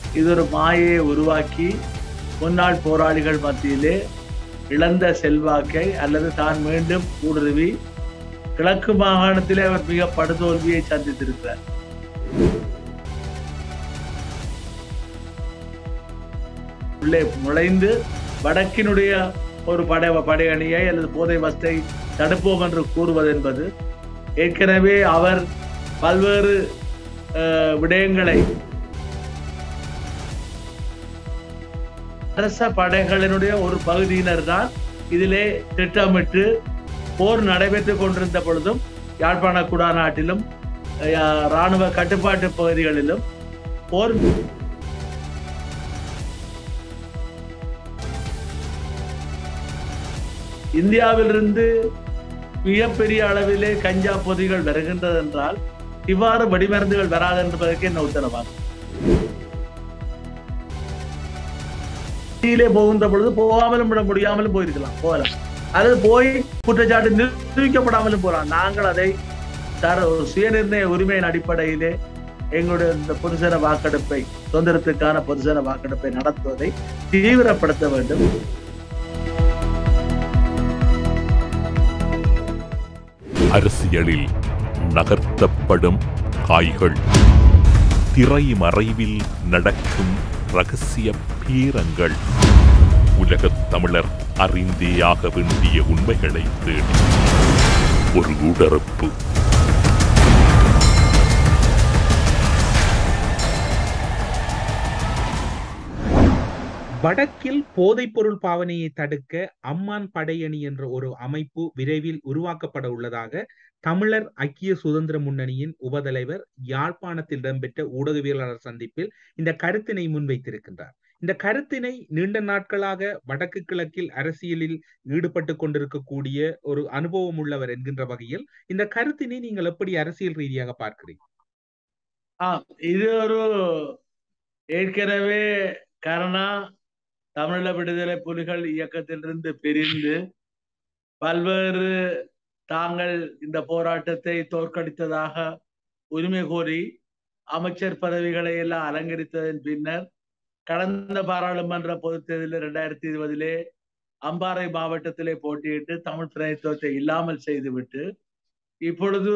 இது ஒரு மாயையை உருவாக்கி முன்னாள் போராளிகள் மத்தியிலே இழந்த செல்வாக்கை அல்லது தான் மீண்டும் ஊடுருவி கிழக்கு மாகாணத்திலே அவர் மிக படுதோல்வியை சந்தித்திருக்கிறார் உள்ளே நுழைந்து வடக்கினுடைய ஒரு படை படையணியை அல்லது போதை வஸ்தை தடுப்போம் என்று கூறுவது என்பது ஏற்கனவே அவர் பல்வேறு அஹ், விடயங்களை அரச படைகளினுடைய ஒரு பகுதியினர் தான் இதிலே திட்டமிட்டு போர் நடைபெற்றுக் கொண்டிருந்த பொழுதும் யாழ்ப்பாண குடாநாட்டிலும் அஹ், இராணுவ கட்டுப்பாட்டு பகுதிகளிலும் போர் இந்தியாவிலிருந்து மிகப்பெரிய அளவிலே கஞ்சா பொதிகள் வருகின்றது என்றால் இவ்வாறு வெடிமருந்துகள் வராது என்பதற்கு என்ன உத்தரவாகும் வெளியிலே போகின்ற பொழுது போகாமலும் விட முடியாமலும் போயிருக்கலாம் போகலாம் அல்லது போய் குற்றச்சாட்டு நிரூபிக்கப்படாமலும் போகலாம் நாங்கள் அதை தர ஒரு சுயநிர்ணய உரிமையின் அடிப்படையிலே எங்களுடைய இந்த பொதுசன வாக்கெடுப்பை சுதந்திரத்துக்கான பொதுசன வாக்கெடுப்பை நடத்துவதை தீவிரப்படுத்த வேண்டும் அரசியலில் நகர்த்தப்படும் காய்கள் திரைமறைவில் நடக்கும் ரகசிய பீரங்கள் உலகத் தமிழர் அறிந்தேயாக வேண்டிய உண்மைகளை தேடி ஒரு உடறுப்பு வடக்கில் போதைப்பொருள் பாவனையை தடுக்க அம்மான் படையணி என்ற ஒரு அமைப்பு விரைவில் உருவாக்கப்பட உள்ளதாக தமிழர் ஐக்கிய சுதந்திர முன்னணியின் உபதலைவர் யாழ்ப்பாணத்தில் இடம்பெற்ற ஊடகவியலாளர் சந்திப்பில் இந்த கருத்தினை முன்வைத்திருக்கின்றார் இந்த கருத்தினை நீண்ட நாட்களாக வடக்கு கிழக்கில் அரசியலில் ஈடுபட்டு கொண்டிருக்கக்கூடிய ஒரு அனுபவம் உள்ளவர் என்கின்ற வகையில் இந்த கருத்தினை நீங்கள் எப்படி அரசியல் ரீதியாக பார்க்கிறீங்க ஆம் இது ஒரு ஏற்கனவே கருணா தமிழீழ விடுதலை புலிகள் இயக்கத்திலிருந்து பிரிந்து பல்வேறு தாங்கள் இந்த போராட்டத்தை தோற்கடித்ததாக உரிமை கோரி அமைச்சர் பதவிகளை எல்லாம் அலங்கரித்ததன் பின்னர் கடந்த பாராளுமன்ற பொதுத் தேர்தலில் இரண்டாயிரத்தி இருபதிலே அம்பாறை மாவட்டத்திலே போட்டியிட்டு தமிழ் பிரதித்துவத்தை இல்லாமல் செய்துவிட்டு இப்பொழுது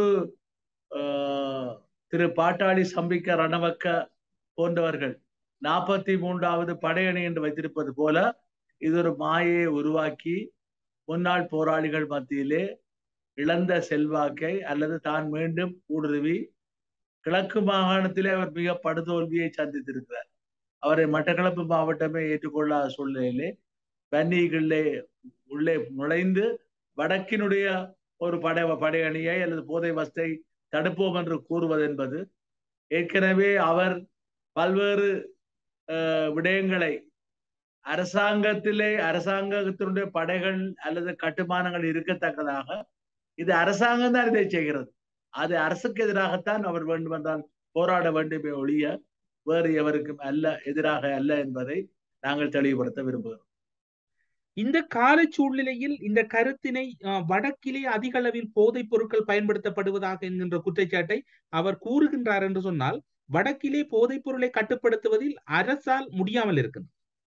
ஆஹ், திரு பாட்டாளி சம்பிக்க ரணவக்க போன்றவர்கள் நாற்பத்தி மூன்றாவது படையணி என்று வைத்திருப்பது போல இது ஒரு மாயையை உருவாக்கி முன்னாள் போராளிகள் மத்தியிலே இழந்த செல்வாக்கை அல்லது தான் மீண்டும் ஊடுருவி கிழக்கு மாகாணத்திலே அவர் மிக படுதோல்வியை சந்தித்திருக்கிறார் அவரை மட்டக்களப்பு மாவட்டமே ஏற்றுக்கொள்ளாத சூழ்நிலையிலே வன்னிகளிலே உள்ளே நுழைந்து வடக்கினுடைய ஒரு படை படையணியை அல்லது போதை வஸ்தை தடுப்போம் என்று கூறுவது என்பது ஏற்கனவே அவர் பல்வேறு அஹ், விடயங்களை அரசாங்கத்திலே அரசாங்கத்தினுடைய படைகள் அல்லது கட்டுமானங்கள் இருக்கத்தக்கதாக இது அரசாங்கம் தான் இதை செய்கிறது அது அரசுக்கு எதிராகத்தான் அவர் வேண்டுமென்றால் போராட வேண்டுமே ஒழிய வேறு எவருக்கும் அல்ல எதிராக அல்ல என்பதை நாங்கள் தெளிவுபடுத்த விரும்புகிறோம் இந்த கால சூழ்நிலையில் இந்த கருத்தினை அஹ், வடக்கிலே அதிக அளவில் போதைப் பொருட்கள் பயன்படுத்தப்படுவதாக என்கின்ற குற்றச்சாட்டை அவர் கூறுகின்றார் என்று சொன்னால் வடக்கிலே போதைப் பொருளை கட்டுப்படுத்துவதில் அரசால் முடியாமல் இருக்குது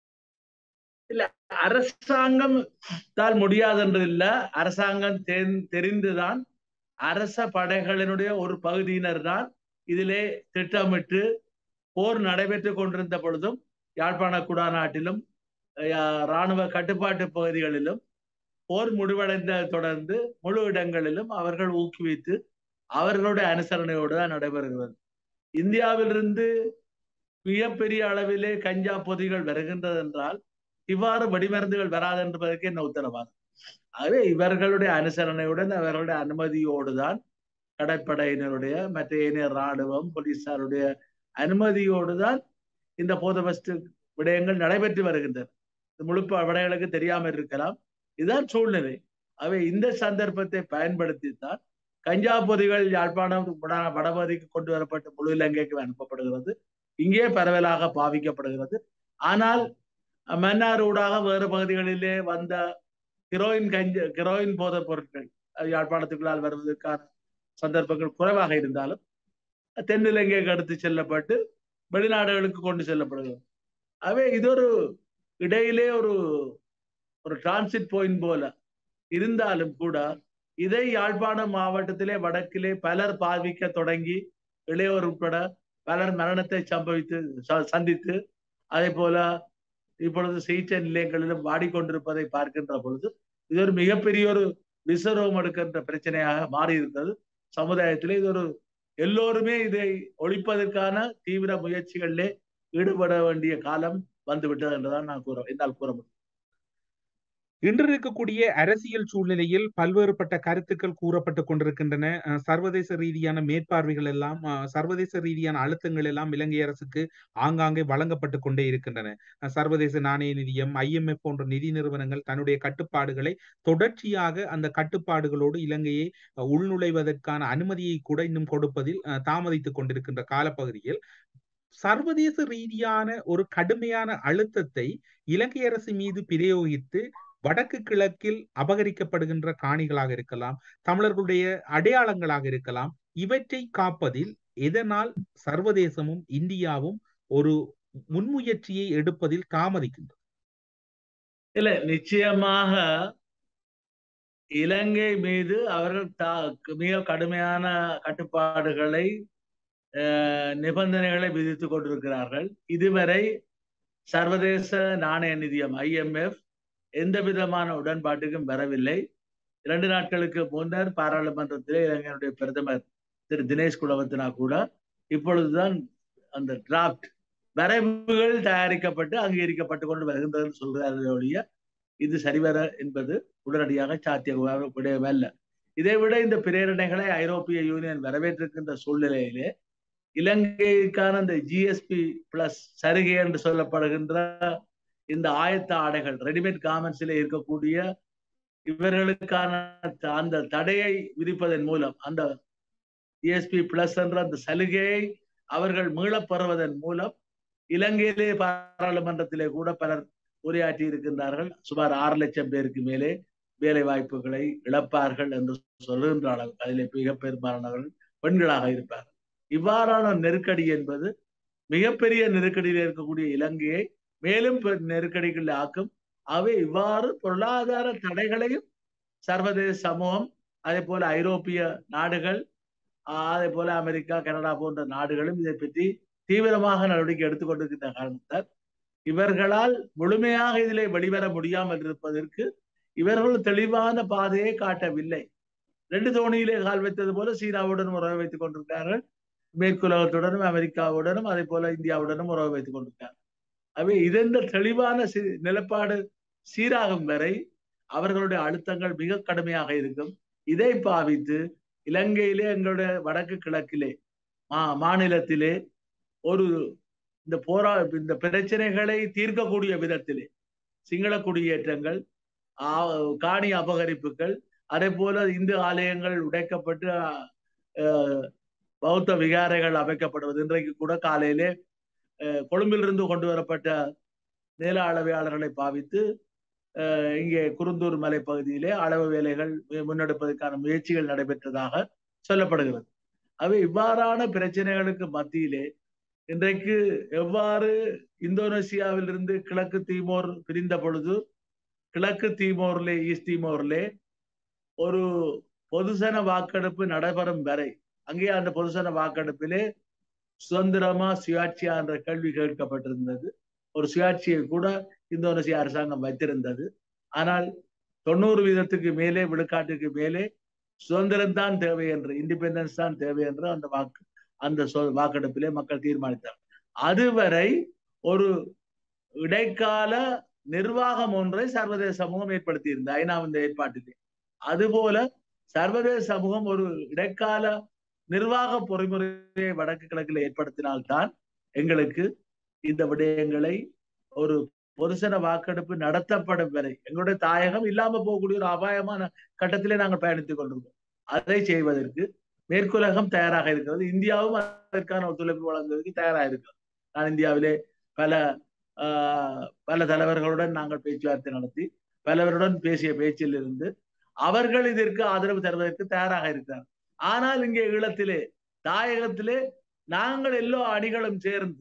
அரசாங்கம் தால் முடியாதென்று இல்ல அரசாங்கம் தெரி- தெரிந்துதான் அரச படைகளினுடைய ஒரு பகுதியினர் தான் இதிலே திட்டமிட்டு போர் நடைபெற்றுக் கொண்டிருந்த பொழுதும் யாழ்ப்பாண குடாநாட்டிலும் அஹ், இராணுவ கட்டுப்பாட்டு பகுதிகளிலும் போர் முடிவடைந்த தொடர்ந்து முழு இடங்களிலும் அவர்கள் ஊக்குவித்து அவர்களுடைய அனுசரணையோடு தான் நடைபெறுகிறது இந்தியாவிலிருந்து மிகப்பெரிய அளவிலே கஞ்சா பொதிகள் வருகின்றது என்றால் இவ்வாறு வெடிமருந்துகள் வராது என்பதற்கு என்ன உத்தரவாதம் ஆகவே இவர்களுடைய அனுசரணையுடன் அவர்களுடைய அனுமதியோடு தான் கடற்படையினருடைய மற்ற ஏனைய ராணுவம் போலீசாருடைய அனுமதியோடு தான் இந்த போதவஸ்து விடயங்கள் நடைபெற்று வருகின்றன இது முழு படைகளுக்கு தெரியாமல் இருக்கலாம் இதுதான் சூழ்நிலை அவை இந்த சந்தர்ப்பத்தை பயன்படுத்தித்தான் கஞ்சா பொதிகள் யாழ்ப்பாணம் வட- வடபகுதிக்கு கொண்டு வரப்பட்டு முழு இலங்கைக்கு அனுப்பப்படுகிறது இங்கே பரவலாக பாவிக்கப்படுகிறது ஆனால் மன்னார் ஊடாக வேறு பகுதிகளிலே வந்த ஹிரோயின் கஞ்ச ஹிரோயின் போதைப் பொருட்கள் அது யாழ்ப்பாணத்துக்குள்ளால் வருவதற்கான சந்தர்ப்பங்கள் குறைவாக இருந்தாலும் தென்னிலங்கைக்கு எடுத்து செல்லப்பட்டு வெளிநாடுகளுக்கு கொண்டு செல்லப்படுகிறது ஆகவே இது ஒரு இடையிலே ஒரு ஒரு டிரான்சிட் பாயிண்ட் போல இருந்தாலும் கூட இதை யாழ்ப்பாணம் மாவட்டத்திலே வடக்கிலே பலர் பாவிக்க தொடங்கி இளையோர் உட்பட பலர் மரணத்தை சம்பவித்து ச- சந்தித்து அதே போல இப்பொழுது சிகிச்சை நிலையங்களிலும் வாடிக்கொண்டிருப்பதை பார்க்கின்ற பொழுது இது ஒரு மிகப்பெரிய ஒரு விசரோம் எடுக்கின்ற பிரச்சனையாக மாறி இருக்கிறது சமுதாயத்திலே இது ஒரு எல்லோருமே இதை ஒழிப்பதற்கான தீவிர முயற்சிகளிலே ஈடுபட வேண்டிய காலம் வந்துவிட்டது என்றுதான் நான் கூற என்னால் கூற முடியும் இன்று இருக்கக்கூடிய அரசியல் சூழ்நிலையில் பல்வேறுபட்ட கருத்துக்கள் கூறப்பட்டுக் கொண்டிருக்கின்றன அஹ் சர்வதேச ரீதியான மேற்பார்வைகள் எல்லாம் அஹ் சர்வதேச ரீதியான அழுத்தங்கள் எல்லாம் இலங்கை அரசுக்கு ஆங்காங்கே வழங்கப்பட்டு கொண்டே இருக்கின்றன அஹ் சர்வதேச நாணய நிதியம் ஐஎம்எஃப் போன்ற நிதி நிறுவனங்கள் தன்னுடைய கட்டுப்பாடுகளை தொடர்ச்சியாக அந்த கட்டுப்பாடுகளோடு இலங்கையை அஹ் உள்நுழைவதற்கான அனுமதியை கூட இன்னும் கொடுப்பதில் அஹ் தாமதித்துக் கொண்டிருக்கின்ற காலப்பகுதியில் சர்வதேச ரீதியான ஒரு கடுமையான அழுத்தத்தை இலங்கை அரசு மீது பிரயோகித்து வடக்கு கிழக்கில் அபகரிக்கப்படுகின்ற காணிகளாக இருக்கலாம் தமிழர்களுடைய அடையாளங்களாக இருக்கலாம் இவற்றை காப்பதில் எதனால் சர்வதேசமும் இந்தியாவும் ஒரு முன்முயற்சியை எடுப்பதில் தாமதிக்கின்றது இல்ல நிச்சயமாக இலங்கை மீது அவர்கள் தா- மிக கடுமையான கட்டுப்பாடுகளை அஹ், நிபந்தனைகளை விதித்துக் கொண்டிருக்கிறார்கள் இதுவரை சர்வதேச நாணய நிதியம் ஐஎம்எஃப் எந்த விதமான உடன்பாட்டுக்கும் வரவில்லை இரண்டு நாட்களுக்கு முன்னர் பாராளுமன்றத்திலே இலங்கையினுடைய பிரதமர் திரு தினேஷ் குலவர்த்தனா கூட இப்பொழுதுதான் அந்த டிராப்ட் வரைவுகள் தயாரிக்கப்பட்டு அங்கீகரிக்கப்பட்டு கொண்டு வருகின்றதுன்னு சொல்கிறார்கள் ஒழிய இது சரிவர என்பது உடனடியாக சாத்திய விடயமல்ல இதை விட இந்த பிரேரணைகளை ஐரோப்பிய யூனியன் வரவேற்றிருக்கின்ற சூழ்நிலையிலே இலங்கைக்கான இந்த ஜிஎஸ்பி பிளஸ் சருகை என்று சொல்லப்படுகின்ற இந்த ஆயத்த ஆடைகள் ரெடிமேட் கார்மெண்ட்ஸில் இருக்கக்கூடிய இவர்களுக்கான த- அந்த தடையை விதிப்பதன் மூலம் அந்த ஜிஎஸ்பி பிளஸ் என்ற அந்த சலுகையை அவர்கள் மீளப் பெறுவதன் மூலம் இலங்கையிலே பாராளுமன்றத்திலே கூட பலர் உரையாற்றி இருக்கின்றார்கள் சுமார் ஆறு லட்சம் பேருக்கு மேலே வேலை வாய்ப்புகளை இழப்பார்கள் என்று சொல்லுகின்ற அளவுக்கு அதிலே மிக பெரும்பாலானவர்கள் பெண்களாக இருப்பார்கள் இவ்வாறான நெருக்கடி என்பது மிகப்பெரிய நெருக்கடியில் இருக்கக்கூடிய இலங்கையை மேலும் பெ- நெருக்கடிகளில் ஆக்கும் அவை இவ்வாறு பொருளாதார தடைகளையும் சர்வதேச சமூகம் அதே போல ஐரோப்பிய நாடுகள் ஆஹ் அதே போல அமெரிக்கா கனடா போன்ற நாடுகளும் இதை பற்றி தீவிரமாக நடவடிக்கை எடுத்துக்கொண்டிருக்கின்ற காரணத்தால் இவர்களால் முழுமையாக இதிலே வெளிவர முடியாமல் இருப்பதற்கு இவர்கள் தெளிவான பாதையை காட்டவில்லை ரெண்டு தோணியிலே கால் வைத்தது போல சீனாவுடன் உறவு வைத்துக் கொண்டிருக்கிறார்கள் மேற்குலகத்துடனும் அமெரிக்காவுடனும் அதே போல இந்தியாவுடனும் உறவு வைத்துக் கொண்டிருக்கிறார்கள் அவை இதெந்த தெளிவான சி- நிலப்பாடு சீராகும் வரை அவர்களுடைய அழுத்தங்கள் மிக கடுமையாக இருக்கும் இதை பாவித்து இலங்கையிலே எங்களுடைய வடக்கு கிழக்கிலே மா மாநிலத்திலே ஒரு இந்த போரா இந்த பிரச்சனைகளை தீர்க்கக்கூடிய விதத்திலே சிங்கள குடியேற்றங்கள் ஆ- காணி அபகரிப்புகள் அதே போல இந்து ஆலயங்கள் உடைக்கப்பட்டு அஹ், பௌத்த விகாரைகள் அமைக்கப்படுவது இன்றைக்கு கூட காலையிலே அஹ், கொழும்பிலிருந்து கொண்டு வரப்பட்ட நில அளவையாளர்களை பாவித்து அஹ், இங்கே குருந்தூர் மலை பகுதியிலே அளவு வேலைகள் மு- முன்னெடுப்பதற்கான முயற்சிகள் நடைபெற்றதாக சொல்லப்படுகிறது அவை இவ்வாறான பிரச்சனைகளுக்கு மத்தியிலே இன்றைக்கு எவ்வாறு இந்தோனேசியாவிலிருந்து கிழக்கு தீமோர் பிரிந்த பொழுது கிழக்கு தீமோர்லே ஈஸ்ட் தீமோர்லே ஒரு பொதுசன வாக்கெடுப்பு நடைபெறும் வரை அங்கே அந்த பொதுசன வாக்கெடுப்பிலே சுதந்திரமா சுயாட்சியா என்ற கேள்வி கேட்கப்பட்டிருந்தது ஒரு சுயாட்சியை கூட இந்தோனேசிய அரசாங்கம் வைத்திருந்தது ஆனால் தொண்ணூறு வீதத்துக்கு மேலே விழுக்காட்டுக்கு மேலே சுதந்திரம் தான் தேவை என்று இண்டிபெண்டன்ஸ் தான் தேவை என்று அந்த வாக்கு அந்த சொ- வாக்கெடுப்பிலே மக்கள் தீர்மானித்தார் அதுவரை ஒரு இடைக்கால நிர்வாகம் ஒன்றை சர்வதேச சமூகம் ஏற்படுத்தியிருந்தது ஐநாவின் ஏற்பாட்டிலே அதுபோல சர்வதேச சமூகம் ஒரு இடைக்கால நிர்வாக பொறிமுறையை வடக்கு கிழக்கில் ஏற்படுத்தினால்தான் எங்களுக்கு இந்த விடயங்களை ஒரு பொதுசன வாக்கெடுப்பு நடத்தப்படும் வரை எங்களுடைய தாயகம் இல்லாம போகக்கூடிய ஒரு அபாயமான கட்டத்திலே நாங்கள் பயணித்துக் கொண்டிருக்கோம் அதை செய்வதற்கு மேற்குலகம் தயாராக இருக்கிறது இந்தியாவும் அதற்கான ஒத்துழைப்பு வழங்குவதற்கு தயாராக இருக்கிறது நான் இந்தியாவிலே பல ஆஹ், பல தலைவர்களுடன் நாங்கள் பேச்சுவார்த்தை நடத்தி பலவருடன் பேசிய பேச்சில் இருந்து அவர்கள் இதற்கு ஆதரவு தருவதற்கு தயாராக இருக்கிறார் ஆனால் இங்கே ஈழத்திலே தாயகத்திலே நாங்கள் எல்லா அணிகளும் சேர்ந்து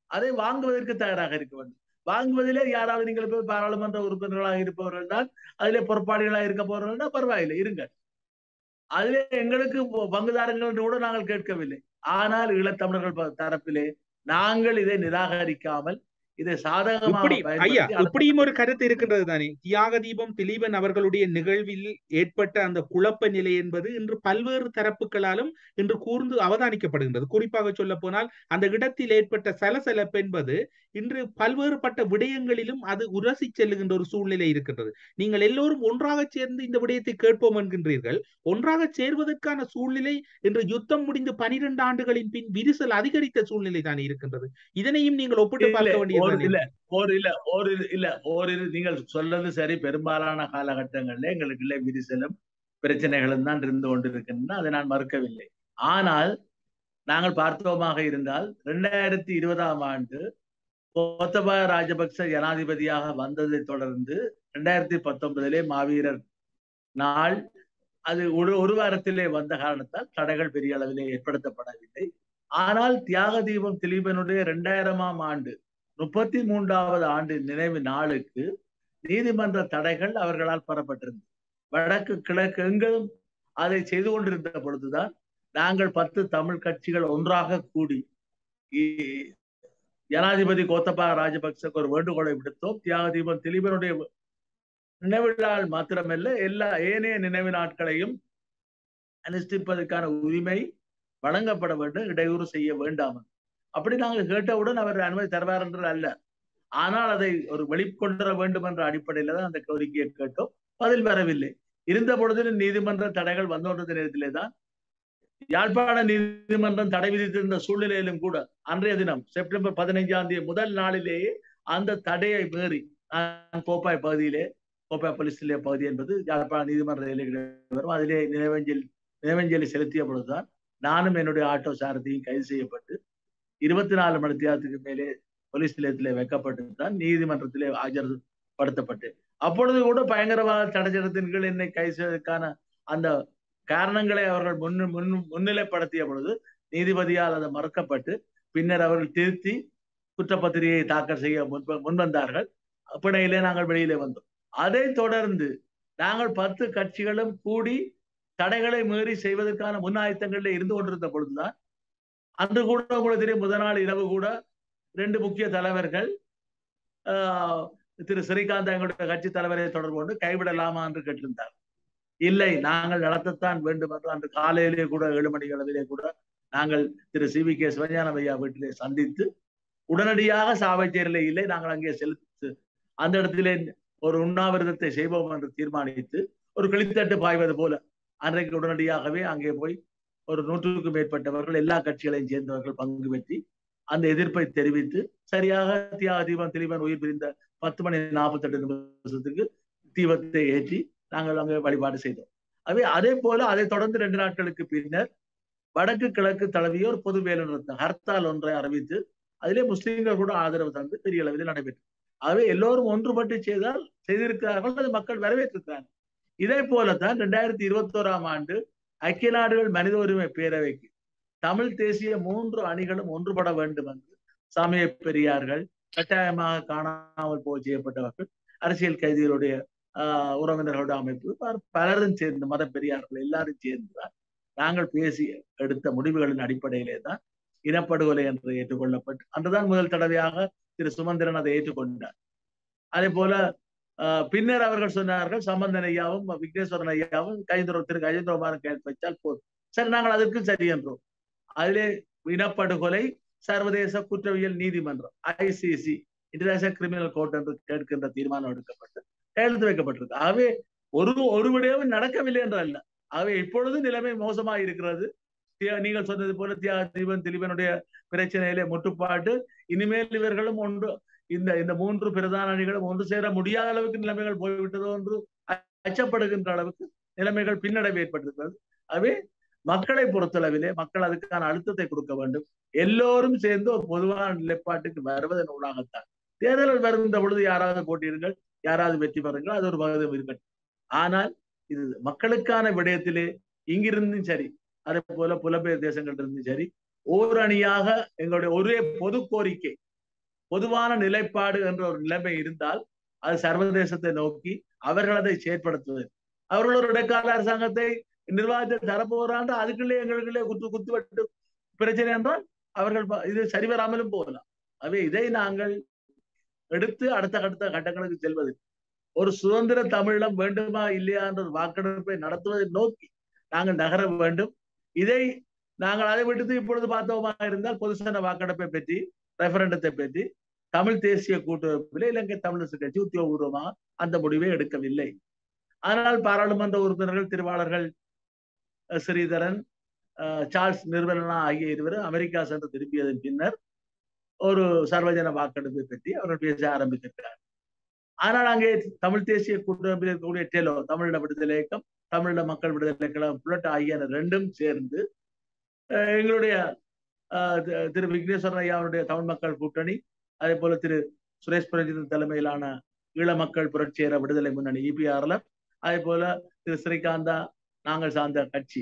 அதை வாங்குவதற்கு தயாராக இருக்க வேண்டும் வாங்குவதிலே யாராவது நீங்கள் போய் பாராளுமன்ற உறுப்பினர்களாக இருப்பவர்கள் தான் அதிலே பொறுப்பாளிகளாக இருக்க போறவர்கள் பரவாயில்லை இருங்க அதிலே எங்களுக்கு பங்குதாரங்கள் கூட நாங்கள் கேட்கவில்லை ஆனால் ஈழத்தமிழர்கள் தரப்பிலே நாங்கள் இதை நிராகரிக்காமல் இதை இப்படி ஐயா இப்படியும் ஒரு கருத்து இருக்கின்றது தானே தியாக தீபம் திலீபன் அவர்களுடைய நிகழ்வில் ஏற்பட்ட அந்த குழப்ப நிலை என்பது இன்று பல்வேறு தரப்புகளாலும் இன்று கூர்ந்து அவதானிக்கப்படுகின்றது குறிப்பாக சொல்ல போனால் அந்த இடத்தில் ஏற்பட்ட சலசலப்பு என்பது இன்று பல்வேறுபட்ட விடயங்களிலும் அது உரசி செல்லுகின்ற ஒரு சூழ்நிலை இருக்கின்றது நீங்கள் எல்லோரும் ஒன்றாக சேர்ந்து இந்த விடயத்தை கேட்போம் என்கின்றீர்கள் ஒன்றாக சேர்வதற்கான சூழ்நிலை இன்று யுத்தம் முடிந்து பனிரெண்டு ஆண்டுகளின் பின் விரிசல் அதிகரித்த சூழ்நிலை தான் இருக்கின்றது இதனையும் நீங்கள் ஒப்பிட்டு பார்க்க வேண்டியது இல்ல ஒரு இல்ல ஒரு இல்ல ஒரு நீங்கள் சொல்றது சரி பெரும்பாலான காலகட்டங்கள்ல எங்களுக்குள்ள விரிசலும் பிரச்சனைகளும் தான் இருந்து கொண்டிருக்கின்றன அதை நான் மறுக்கவில்லை ஆனால் நாங்கள் பார்த்தோமாக இருந்தால் இரண்டாயிரத்தி இருபதாம் ஆண்டு கோத்தபாய ராஜபக்ச ஜனாதிபதியாக வந்ததை தொடர்ந்து இரண்டாயிரத்தி பத்தொன்பதிலே மாவீரர் நாள் அது ஒரு ஒரு வாரத்திலே வந்த காரணத்தால் தடைகள் பெரிய அளவிலே ஏற்படுத்தப்படவில்லை ஆனால் தியாக தீபம் திலீபனுடைய இரண்டாயிரமாம் ஆண்டு முப்பத்தி மூன்றாவது ஆண்டு நினைவு நாளுக்கு நீதிமன்ற தடைகள் அவர்களால் பெறப்பட்டிருந்தது வடக்கு கிழக்கு எங்களும் அதை செய்து கொண்டிருந்த பொழுதுதான் நாங்கள் பத்து தமிழ் கட்சிகள் ஒன்றாக கூடி ஜனாதிபதி கோத்தபா ராஜபக்சக்கு ஒரு வேண்டுகோளை விடுத்தோம் தியாக தீபம் திலீபனுடைய நினைவு நாள் மாத்திரமல்ல எல்லா ஏனைய நினைவு நாட்களையும் அனுஷ்டிப்பதற்கான உரிமை வழங்கப்பட வேண்டும் இடையூறு செய்ய வேண்டாம் அப்படி நாங்கள் கேட்டவுடன் அவர் அனுமதி தருவார் என்று அல்ல ஆனால் அதை ஒரு வெளிக்கொண்டு வேண்டும் என்ற அடிப்படையில தான் அந்த கோரிக்கையை கேட்டோம் பதில் வரவில்லை இருந்த பொழுதிலும் நீதிமன்ற தடைகள் வந்தோன்ற நேரத்திலே தான் யாழ்ப்பாண நீதிமன்றம் தடை விதித்திருந்த சூழ்நிலையிலும் கூட அன்றைய தினம் செப்டம்பர் பதினைஞ்சாம் தேதி முதல் நாளிலேயே அந்த தடையை மீறி நான் கோப்பாய் பகுதியிலே கோப்பாய் போலீஸ் நிலைய பகுதி என்பது யாழ்ப்பாண நீதிமன்ற வரும் அதிலே நினைவஞ்சலி நினைவஞ்சலி செலுத்திய பொழுதுதான் நானும் என்னுடைய ஆட்டோ சாரதியும் கைது செய்யப்பட்டு இருபத்தி நாலு மணி நேரத்துக்கு மேலே போலீஸ் நிலையத்திலே வைக்கப்பட்டு தான் நீதிமன்றத்திலே ஆஜர்படுத்தப்பட்டு அப்பொழுது கூட பயங்கரவாத தடை சட்டத்தின் கீழ் என்னை கைது செய்வதற்கான அந்த காரணங்களை அவர்கள் முன் முன் முன்னிலைப்படுத்திய பொழுது நீதிபதியால் அது மறுக்கப்பட்டு பின்னர் அவர்கள் திருத்தி குற்றப்பத்திரிகையை தாக்கல் செய்ய முன் முன்வந்தார்கள் பிணையிலே நாங்கள் வெளியிலே வந்தோம் அதை தொடர்ந்து நாங்கள் பத்து கட்சிகளும் கூடி தடைகளை மீறி செய்வதற்கான முன்னாயத்தங்களில் இருந்து கொண்டிருந்த பொழுதுதான் அன்று கூட உங்களுக்கு தெரியும் முதல் நாள் இரவு கூட ரெண்டு முக்கிய தலைவர்கள் திரு ஸ்ரீகாந்த் எங்களுடைய கட்சி தலைவரை தொடர்பு கொண்டு கைவிடலாமா என்று கேட்டிருந்தார் இல்லை நாங்கள் நடத்தத்தான் வேண்டும் என்று அன்று காலையிலே கூட ஏழு மணி அளவிலே கூட நாங்கள் Thiru C V K Sivagnanam ஐயா வீட்டிலே சந்தித்து உடனடியாக சாவைச்சேரிலே இல்லை நாங்கள் அங்கே செலுத்து அந்த இடத்திலே ஒரு உண்ணாவிரதத்தை செய்வோம் என்று தீர்மானித்து ஒரு கிளித்தட்டு பாய்வது போல அன்றைக்கு உடனடியாகவே அங்கே போய் ஒரு நூற்றுக்கும் மேற்பட்டவர்கள் எல்லா கட்சிகளையும் சேர்ந்தவர்கள் பங்கு பெற்றி அந்த எதிர்ப்பை தெரிவித்து சரியாக தியாக தீபம் திலீபன் உயிர் பிரிந்த பத்து மணி நாற்பத்தி எட்டு நிமிஷத்துக்கு தீபத்தை ஏற்றி நாங்கள் அங்கே வழிபாடு செய்தோம் அவே அதே போல அதை தொடர்ந்து ரெண்டு நாட்களுக்கு பின்னர் வடக்கு கிழக்கு தழுவிய ஒரு பொது வேலை நிறுத்தம் ஹர்த்தால் ஒன்றை அறிவித்து அதிலே முஸ்லீம்கள் கூட ஆதரவு தந்து பெரிய அளவில் நடைபெற்று ஆகவே எல்லோரும் ஒன்றுபட்டு செய்தால் செய்திருக்கிறார்கள் அது மக்கள் வரவேற்றிருக்கிறாங்க இதே போலத்தான் ரெண்டாயிரத்தி இருபத்தி ஓராம் ஆண்டு ஐக்கிய நாடுகள் மனித உரிமை பேரவைக்கு தமிழ் தேசிய மூன்று அணிகளும் ஒன்றுபட வேண்டும் என்று சமய பெரியார்கள் கட்டாயமாக காணாமல் போக செய்யப்பட்டவர்கள் அரசியல் கைதிகளுடைய ஆஹ் உறவினர்களுடைய அமைப்பு பலரும் சேர்ந்து மத பெரியார்கள் எல்லாரும் சேர்ந்துதான் நாங்கள் பேசி எடுத்த முடிவுகளின் அடிப்படையிலே தான் இனப்படுகொலை என்று ஏற்றுக்கொள்ளப்பட்டு அன்றுதான் முதல் தடவையாக திரு சுமந்திரன் அதை ஏற்றுக்கொண்டார் அதே போல பின்னர் அவர்கள் சொன்னார்கள் சம்பந்தன் ஐயாவும் விக்னேஸ்வரன் ஐயாவும் கைதுர திரு கஜேந்திரகுமாரன் கைது வச்சால் போதும் சரி நாங்கள் அதற்கு சரி என்றோம் அதிலே இனப்படுகொலை சர்வதேச குற்றவியல் நீதிமன்றம் ஐசிசி இன்டர்நேஷனல் கிரிமினல் கோர்ட் என்று கேட்கின்ற தீர்மானம் எடுக்கப்பட்டு கையெழுத்து வைக்கப்பட்டிருக்கு ஆகவே ஒரு ஒரு விடயமும் நடக்கவில்லை என்று அல்ல ஆகவே இப்பொழுது நிலைமை மோசமாக இருக்கிறது நீங்கள் சொன்னது போல தியாக தீபன் திலீபனுடைய பிரச்சனையிலே முட்டுப்பாட்டு இனிமேல் இவர்களும் ஒன்று இந்த இந்த மூன்று பிரதான அணிகளும் ஒன்று சேர முடியாத அளவுக்கு நிலைமைகள் போய்விட்டதோ என்று அச்சப்படுகின்ற அளவுக்கு நிலைமைகள் பின்னடைவு ஏற்பட்டிருக்கிறது ஆகவே மக்களை பொறுத்தளவிலே மக்கள் அதுக்கான அழுத்தத்தை கொடுக்க வேண்டும் எல்லோரும் சேர்ந்து ஒரு பொதுவான நிலைப்பாட்டுக்கு வருவதன் ஊடாகத்தான் தேர்தல் வருகின்ற பொழுது யாராவது போட்டியிடுங்கள் யாராவது வெற்றி பெறுங்கள் அது ஒரு பகுதியும் இருக்கட்டும் ஆனால் இது மக்களுக்கான விடயத்திலே இங்கிருந்தும் சரி அதே போல புலம்பெயர் தேசங்கள் இருந்தும் சரி ஓர் அணியாக எங்களுடைய ஒரே பொது கோரிக்கை பொதுவான நிலைப்பாடு என்ற ஒரு நிலைமை இருந்தால் அது சர்வதேசத்தை நோக்கி அவர்கள் அதை செயற்படுத்துவது அவர்கள் ஒரு இடைக்கால அரசாங்கத்தை நிர்வாகத்தை தரப்போகிறான் அதுக்குள்ளே எங்களுக்குள்ளே குத்து குத்து வெட்டு பிரச்சனை என்றால் அவர்கள் ப- இது சரிவராமலும் போகலாம் அவை இதை நாங்கள் எடுத்து அடுத்த அடுத்த கட்டங்களுக்கு செல்வது ஒரு சுதந்திர தமிழம் வேண்டுமா இல்லையா என்ற ஒரு வாக்கெடுப்பை நடத்துவதை நோக்கி நாங்கள் நகர வேண்டும் இதை நாங்கள் அதை விடுத்து இப்பொழுது பார்த்தோமா இருந்தால் பொதுசன வாக்கெடுப்பை பற்றி ரெஃபரண்டத்தை பற்றி தமிழ் தேசிய கூட்டமைப்பில் இலங்கை தமிழரசு கட்சி உத்தியோகபூர்வமாக அந்த முடிவை எடுக்கவில்லை ஆனால் பாராளுமன்ற உறுப்பினர்கள் திருவாளர்கள் அஹ், ஸ்ரீதரன் அஹ், சார்ல்ஸ் நிறுவனா ஆகிய இருவரும் அமெரிக்கா சென்று திரும்பியதன் பின்னர் ஒரு சர்வஜன வாக்கெடுப்பை பற்றி அவர்கள் பேச ஆரம்பித்திருக்கிறார் ஆனால் அங்கே தமிழ் தேசிய கூட்டமைப்பில் இருக்கக்கூடிய டெலோ தமிழீழ விடுதலை இயக்கம் தமிழீழ மக்கள் விடுதலை கழகம் புலட் ஆகிய ரெண்டும் சேர்ந்து அஹ், எங்களுடைய அஹ், தி- திரு விக்னேஸ்வரன் ஐயாவுடைய தமிழ் மக்கள் கூட்டணி அதே போல திரு சுரேஷ் பிரஜித் தலைமையிலான ஈழ மக்கள் புரட்சியர விடுதலை முன்னணி இபிஆர்ல அதே போல திரு ஸ்ரீகாந்தா நாங்கள் சார்ந்த கட்சி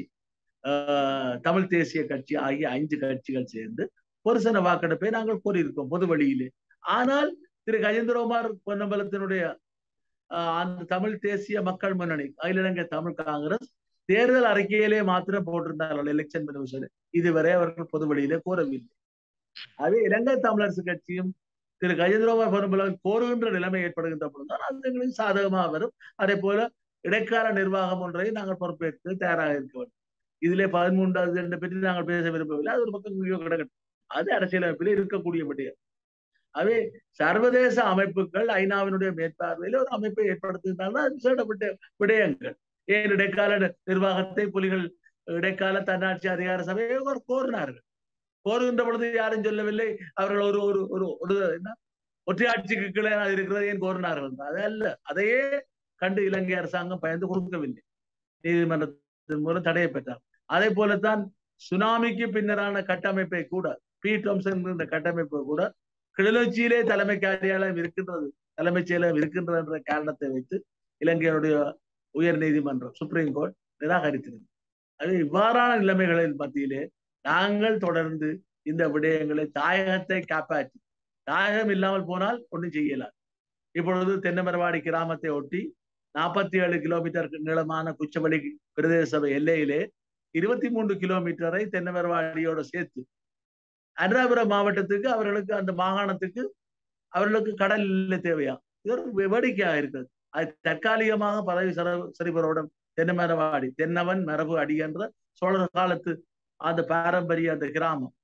ஆஹ், தமிழ் தேசிய கட்சி ஆகிய ஐந்து கட்சிகள் சேர்ந்து பொருசன வாக்கெடுப்பை நாங்கள் கோரியிருக்கோம் பொது வழியிலே ஆனால் திரு கஜேந்திரகுமார் பொன்னம்பலத்தினுடைய ஆஹ், அந்த தமிழ் தேசிய மக்கள் முன்னணி அகில இலங்கை தமிழ் காங்கிரஸ் தேர்தல் அறிக்கையிலே மாத்திரம் போட்டிருந்தார்கள் எலெக்ஷன் கமிஷன் இதுவரை அவர்கள் பொது வழியிலே கோரவில்லை அதே இலங்கை தமிழரசு கட்சியும் திரு கஜேந்திரகுமார் பொன்னம்பலம் கோருகின்ற நிலைமை ஏற்படுகின்ற பொழுதுதான் அது எங்களுக்கு சாதகமாக வரும் அதே போல இடைக்கால நிர்வாகம் ஒன்றை நாங்கள் பொறுப்பேற்று தயாராக இருக்க வேண்டும் இதிலே பதிமூன்றாவது என்ற பற்றி நாங்கள் பேச விரும்பவில்லை அது ஒரு பக்கம் எங்கேயோ கிடக்கட்டும் அது அரசியலமைப்பில் இருக்கக்கூடிய விடயம் அவே சர்வதேச அமைப்புகள் ஐநாவினுடைய மேற்பார்வையில் ஒரு அமைப்பை ஏற்படுத்தினால்தான் அது சொல்லப்பட்ட விடயங்கள் ஏன் இடைக்கால நிர்வாகத்தை புலிகள் இடைக்கால தன்னாட்சி அதிகார சபையை அவர் கோரினார்கள் கோருகின்ற பொழுது யாரும் சொல்லவில்லை அவர்கள் ஒரு ஒரு ஒரு ஒரு என்ன ஒற்றையாட்சிக்கு கீழே அது இருக்கிறது ஏன் கோரினார்கள் அது அல்ல அதையே கண்டு இலங்கை அரசாங்கம் பயந்து கொடுக்கவில்லை நீதிமன்றத்தின் மூலம் தடையை பெற்றார் அதே போலத்தான் சுனாமிக்கு பின்னரான கட்டமைப்பை கூட பி டோம்சன் என்ற கட்டமைப்பை கூட கிளிநொச்சியிலே தலைமை காரியாலயம் இருக்கின்றது தலைமைச் செயலகம் இருக்கின்றது என்ற காரணத்தை வைத்து இலங்கையினுடைய உயர் நீதிமன்றம் சுப்ரீம் கோர்ட் நிராகரித்திருந்தது அது இவ்வாறான நிலைமைகளின் மத்தியிலே நாங்கள் தொடர்ந்து இந்த விடயங்களை தாயகத்தை காப்பாற்றி தாயகம் இல்லாமல் போனால் ஒன்றும் செய்யலாம் இப்பொழுது தென்னமரவாடி கிராமத்தை ஒட்டி நாற்பத்தி ஏழு கிலோமீட்டர் நீளமான குச்சவெளி பிரதேச சபை எல்லையிலே இருபத்தி மூன்று கிலோமீட்டரை தென்னமரவாடியோட சேர்த்து அனுராபுரம் மாவட்டத்துக்கு அவர்களுக்கு அந்த மாகாணத்துக்கு அவர்களுக்கு கடல் இல்லை தேவையா இது ஒரு வேடிக்கையாக இருக்குது அது தற்காலிகமாக பதவி சரிபரோடம் தென்னமரவாடி தென்னவன் மரபு அடி என்ற சோழர் காலத்து அந்த பாரம்பரிய அந்த கிராமம்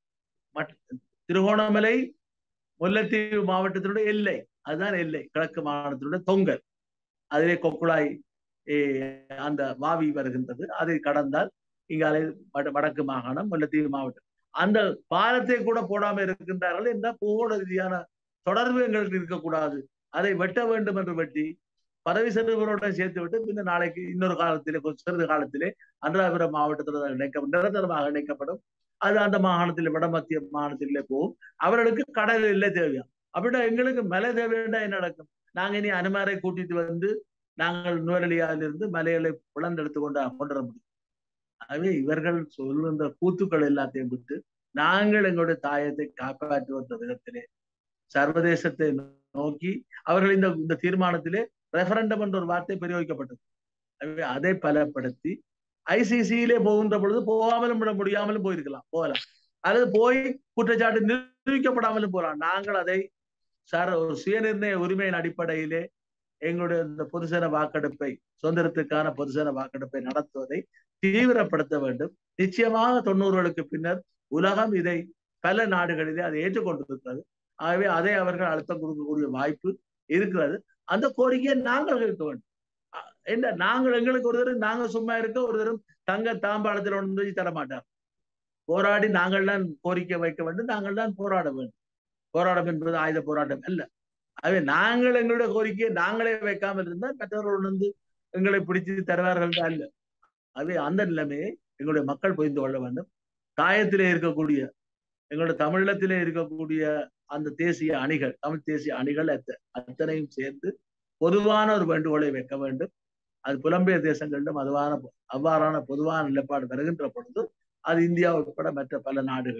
திருகோணமலை முல்லைத்தீவு மாவட்டத்தினுடைய எல்லை அதுதான் எல்லை கிழக்கு மாகாணத்தினுடைய தொங்கல் அதிலே கொக்குழாய் அந்த வாவி வருகின்றது அதை கடந்தால் இங்காலே வடக்கு மாகாணம் முல்லைத்தீவு மாவட்டம் அந்த பாலத்தை கூட போடாமல் இருக்கின்றார்கள் என்ற பூகோள ரீதியான தொடர்பு எங்களுக்கு இருக்கக்கூடாது அதை வெட்ட வேண்டும் என்று வெட்டி பதவி செல்வர்களுடன் சேர்த்து விட்டு பின்னர் நாளைக்கு இன்னொரு காலத்திலே சிறிது காலத்திலே அனுராபுரம் மாவட்டத்தில் இணைக்க நிரந்தரமாக இணைக்கப்படும் அது அந்த மாகாணத்தில் வடமத்திய மாகாணத்திலே போகும் அவர்களுக்கு கடல் இல்லை தேவையா அப்படின்னா எங்களுக்கு மலை தேவையா என்ன நடக்கும் நாங்க இனி அனுமாரை கூட்டிட்டு வந்து நாங்கள் நுவரலியாலிருந்து மலைகளை புலந்தெடுத்து கொண்டு கொண்டு வர முடியும் ஆகவே இவர்கள் சொல்லுகின்ற கூத்துக்கள் எல்லாத்தையும் விட்டு நாங்கள் எங்களுடைய தாயத்தை காப்பாற்றுவந்த விதத்திலே சர்வதேசத்தை நோக்கி அவர்கள் இந்த இந்த தீர்மானத்திலே ரெஃபரண்டம் என்ற ஒரு வார்த்தை பிரயோகிக்கப்பட்டது ஆகவே அதை பலப்படுத்தி ஐசிசியிலே போகின்ற பொழுது போகாமலும் விட முடியாமலும் போயிருக்கலாம் போகலாம் அல்லது போய் குற்றச்சாட்டு நிரூபிக்கப்படாமலும் போகலாம் நாங்கள் அதை சார் ஒரு சுயநிர்ணய உரிமையின் அடிப்படையிலே எங்களுடைய இந்த பொதுசன வாக்கெடுப்பை சுதந்திரத்துக்கான பொதுசன வாக்கெடுப்பை நடத்துவதை தீவிரப்படுத்த வேண்டும் நிச்சயமாக தொண்ணூறுகளுக்கு பின்னர் உலகம் இதை பல நாடுகளிலே அதை ஏற்றுக்கொண்டிருக்கிறது ஆகவே அதை அவர்கள் அழுத்தம் கொடுக்கக்கூடிய வாய்ப்பு இருக்கிறது அந்த கோரிக்கையை நாங்கள் கேட்க வேண்டும் என்ன நாங்கள் எங்களுக்கு ஒரு தரம் நாங்க சும்மா இருக்க ஒரு தரம் தங்க தாம்பாளத்தில் ஒன்று தர மாட்டார் போராடி நாங்கள் தான் கோரிக்கை வைக்க வேண்டும் நாங்கள் தான் போராட வேண்டும் போராட்டம் என்பது ஆயுத போராட்டம் அல்ல ஆகவே நாங்கள் எங்களுடைய கோரிக்கையை நாங்களே வைக்காமல் இருந்தால் மற்றவர்கள் வந்து எங்களை பிடித்து தருவார்கள் அல்ல ஆகவே அந்த நிலைமையை எங்களுடைய மக்கள் புரிந்து கொள்ள வேண்டும் தாயத்திலே இருக்கக்கூடிய எங்களுடைய தமிழத்திலே இருக்கக்கூடிய அந்த தேசிய அணிகள் தமிழ் தேசிய அணிகள் அத்த அத்தனையும் சேர்ந்து பொதுவான ஒரு வேண்டுகோளை வைக்க வேண்டும் அது புலம்பெயர் தேசங்களிலும் அதுவான அவ்வாறான பொதுவான நிலைப்பாடு வருகின்ற பொழுது அது இந்தியா உட்பட மற்ற பல நாடுகள்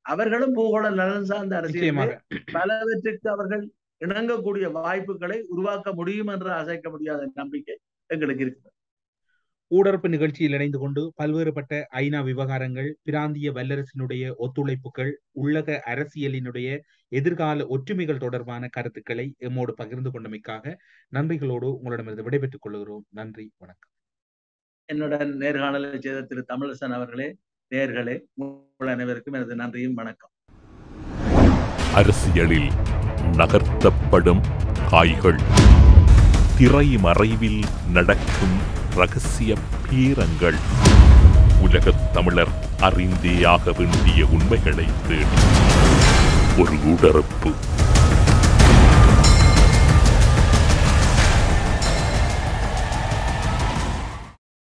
அவர்களும் பூகோள நலன் சார்ந்த அரசியல் நிச்சயமாக பலவற்றுக்கு அவர்கள் இணங்கக்கூடிய வாய்ப்புகளை உருவாக்க முடியும் என்று அசைக்க முடியாத நம்பிக்கை எங்களுக்கு இருக்கு ஊடறுப்பு நிகழ்ச்சியில் இணைந்து கொண்டு பல்வேறுபட்ட ஐநா விவகாரங்கள் பிராந்திய வல்லரசினுடைய ஒத்துழைப்புகள் உள்ளக அரசியலினுடைய எதிர்கால ஒற்றுமைகள் தொடர்பான கருத்துக்களை எம்மோடு பகிர்ந்து கொண்டமைக்காக நன்றிகளோடு உங்களிடமிருந்து விடைபெற்றுக் கொள்கிறோம் நன்றி வணக்கம் என்னுடன் நேர்காணலை செய்த திரு தமிழசன் அவர்களே நேர்களே உங்கள் அனைவருக்கும் எனது நன்றியும் வணக்கம் அரசியலில் நகர்த்தப்படும் காய்கள் திரைமறைவில் நடக்கும் ரகசிய பீரங்கள் உலகத் தமிழர் அறிந்தேயாக வேண்டிய உண்மைகளை தேடி ஒரு உடறுப்பு